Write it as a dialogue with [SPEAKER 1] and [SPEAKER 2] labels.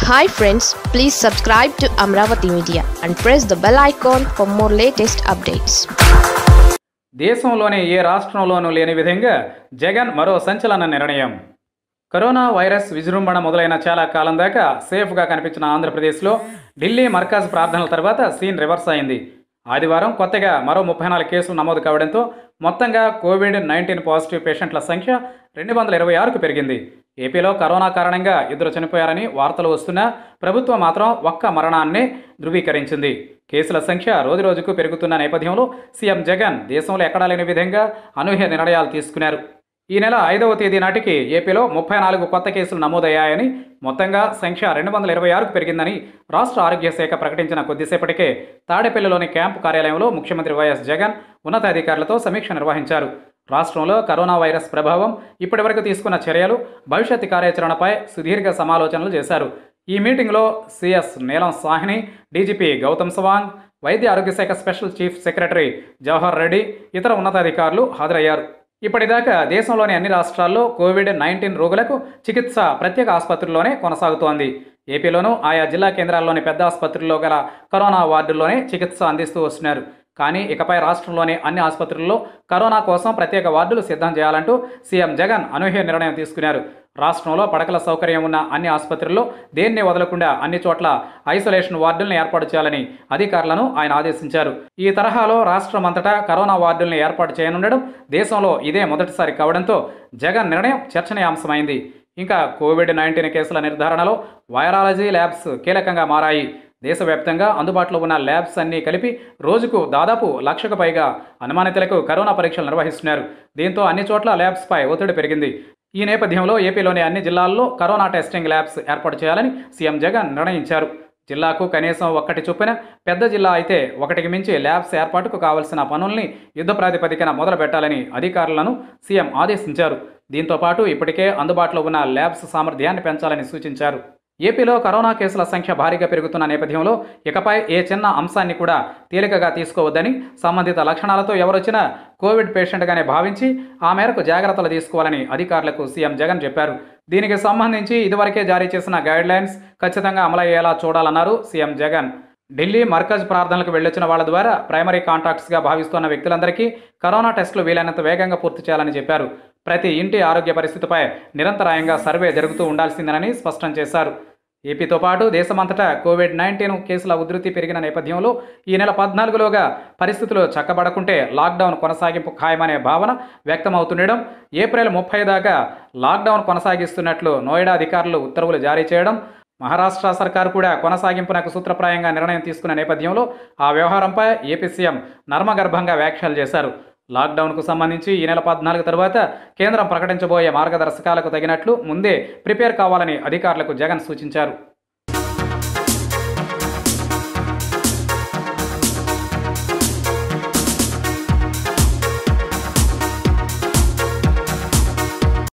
[SPEAKER 1] hi friends please subscribe to Amaravati media and press the bell icon for more latest updates
[SPEAKER 2] దేశంలోని ఏ రాష్ట్రంలోనూ లేని విధంగా జగన్ మరో సంచలన నిర్ణయం కరోనా వైరస్ విజృంభణ మొదలైన చాలా కాలం దాకా సేఫ్గా కనిపించిన ఆంధ్రప్రదేశ్లో ఢిల్లీ మర్కాజ్ ప్రార్థనల తర్వాత సీన్ రివర్స్ అయింది ఆదివారం కొత్తగా మరో ముప్పై నాలుగు కేసులు నమోదు కావడంతో మొత్తంగా కోవిడ్ నైన్టీన్ పాజిటివ్ పేషెంట్ల సంఖ్య రెండు వందల ఇరవై ఆరుకు పెరిగింది ఏపీలో కరోనా కారణంగా ఇద్దరు చనిపోయారని వార్తలు వస్తున్నా ప్రభుత్వం మాత్రం ఒక్క మరణాన్ని ధృవీకరించింది కేసుల సంఖ్య రోజురోజుకు పెరుగుతున్న నేపథ్యంలో సీఎం జగన్ దేశంలో ఎక్కడా లేని విధంగా అనూహ్య నిర్ణయాలు తీసుకున్నారు ఈ నెల ఐదవ తేదీ నాటికి ఏపీలో ముప్పై నాలుగు కొత్త కేసులు నమోదయ్యాయని మొత్తంగా సంఖ్య రెండు వందల ఇరవై ఆరుకు పెరిగిందని రాష్ట్ర ఆరోగ్య శాఖ ప్రకటించిన కొద్దిసేపటికే తాడేపల్లిలోని క్యాంపు కార్యాలయంలో ముఖ్యమంత్రి వైఎస్ జగన్ ఉన్నతాధికారులతో సమీక్ష నిర్వహించారు రాష్ట్రంలో కరోనా వైరస్ ప్రభావం ఇప్పటివరకు తీసుకున్న చర్యలు భవిష్యత్ కార్యాచరణపై సుదీర్ఘ సమాలోచనలు చేశారు ఈ మీటింగ్లో సిఎస్ నీలం సాహ్ని డీజీపీ గౌతమ్ సవాంగ్ వైద్య ఆరోగ్య శాఖ special chief secretary Jawahar Reddy ఇతర ఉన్నతాధికారులు హాజరయ్యారు ఇప్పటిదాకా దేశంలోని అన్ని రాష్ట్రాల్లో కోవిడ్ నైన్టీన్ రోగులకు చికిత్స ప్రత్యేక ఆసుపత్రుల్లోనే కొనసాగుతోంది ఏపీలోనూ ఆయా జిల్లా కేంద్రాల్లోని పెద్ద ఆసుపత్రుల్లో గల కరోనా వార్డుల్లోనే చికిత్స అందిస్తూ వస్తున్నారు కానీ ఇకపై రాష్ట్రంలోని అన్ని ఆసుపత్రుల్లో కరోనా కోసం ప్రత్యేక వార్డులు సిద్ధం చేయాలంటూ సీఎం జగన్ అనూహ్య నిర్ణయం తీసుకున్నారు రాష్ట్రంలో పడకల సౌకర్యం ఉన్న అన్ని ఆసుపత్రుల్లో దేన్ని వదలకుండా అన్ని చోట్ల ఐసోలేషన్ వార్డులను ఏర్పాటు చేయాలని అధికారులను ఆయన ఆదేశించారు ఈ తరహాలో రాష్ట్రమంతటా కరోనా వార్డులను ఏర్పాటు చేయనుండడం దేశంలో ఇదే మొదటిసారి కావడంతో జగన్ నిర్ణయం చర్చనీయాంశమైంది ఇంకా కోవిడ్ నైన్టీన్ కేసుల నిర్ధారణలో వైరాలజీ ల్యాబ్స్ కీలకంగా మారాయి దేశవ్యాప్తంగా అందుబాటులో ఉన్న ల్యాబ్స్ అన్నీ కలిపి రోజుకు దాదాపు లక్షకు పైగా అనుమానితులకు కరోనా పరీక్షలు నిర్వహిస్తున్నారు దీంతో అన్ని చోట్ల ల్యాబ్స్పై ఒత్తిడి పెరిగింది ఈ నేపథ్యంలో ఏపీలోని అన్ని జిల్లాల్లో కరోనా టెస్టింగ్ ల్యాబ్స్ ఏర్పాటు చేయాలని సీఎం జగన్ నిర్ణయించారు జిల్లాకు కనీసం ఒక్కటి చొప్పున పెద్ద జిల్లా అయితే ఒకటికి మించి ల్యాబ్స్ ఏర్పాటుకు కావలసిన పనుల్ని యుద్ధ ప్రాతిపదికన మొదలు పెట్టాలని అధికారులను సీఎం ఆదేశించారు దీంతో పాటు ఇప్పటికే అందుబాటులో ఉన్న ల్యాబ్స్ సామర్థ్యాన్ని పెంచాలని సూచించారు ఏపీలో కరోనా కేసుల సంఖ్య భారీగా పెరుగుతున్న నేపథ్యంలో ఇకపై ఏ చిన్న అంశాన్ని కూడా తేలికగా తీసుకోవద్దని సంబంధిత లక్షణాలతో ఎవరొచ్చినా కోవిడ్ పేషెంట్గానే భావించి ఆ మేరకు జాగ్రత్తలు తీసుకోవాలని అధికారులకు సీఎం జగన్ చెప్పారు దీనికి సంబంధించి ఇదివరకే జారీ చేసిన గైడ్ లైన్స్ ఖచ్చితంగా అమలయ్యేలా చూడాలన్నారు సీఎం జగన్ ఢిల్లీ మర్కజ్ ప్రార్థనలకు వెళ్ళొచ్చిన వాళ్ళ ద్వారా ప్రైమరీ కాంటాక్ట్స్గా భావిస్తున్న వ్యక్తులందరికీ కరోనా టెస్టులు వీలైనంత వేగంగా పూర్తి చేయాలని చెప్పారు ప్రతి ఇంటి ఆరోగ్య పరిస్థితిపై నిరంతరాయంగా సర్వే జరుగుతూ ఉండాల్సిందేనని స్పష్టం చేశారు ఏపీతో పాటు దేశమంతటా కోవిడ్ నైన్టీన్ కేసుల ఉధృతి పెరిగిన నేపథ్యంలో ఈ నెల పద్నాలుగులోగా పరిస్థితులు చక్కబడకుంటే లాక్డౌన్ కొనసాగింపు ఖాయమనే భావన వ్యక్తమవుతుండడం ఏప్రిల్ ముప్పై దాకా లాక్డౌన్ కొనసాగిస్తున్నట్లు నోయిడా అధికారులు ఉత్తర్వులు జారీ చేయడం మహారాష్ట్ర సర్కారు కూడా కొనసాగింపునకు సూత్రప్రాయంగా నిర్ణయం తీసుకున్న నేపథ్యంలో ఆ వ్యవహారంపై ఏపీ సీఎం నర్మగర్భంగా వ్యాఖ్యలు చేశారు లాక్డౌన్కు సంబంధించి ఈ నెల పద్నాలుగు తర్వాత కేంద్రం ప్రకటించబోయే మార్గదర్శకాలకు తగినట్లు ముందే ప్రిపేర్ కావాలని అధికారులకు జగన్ సూచించారు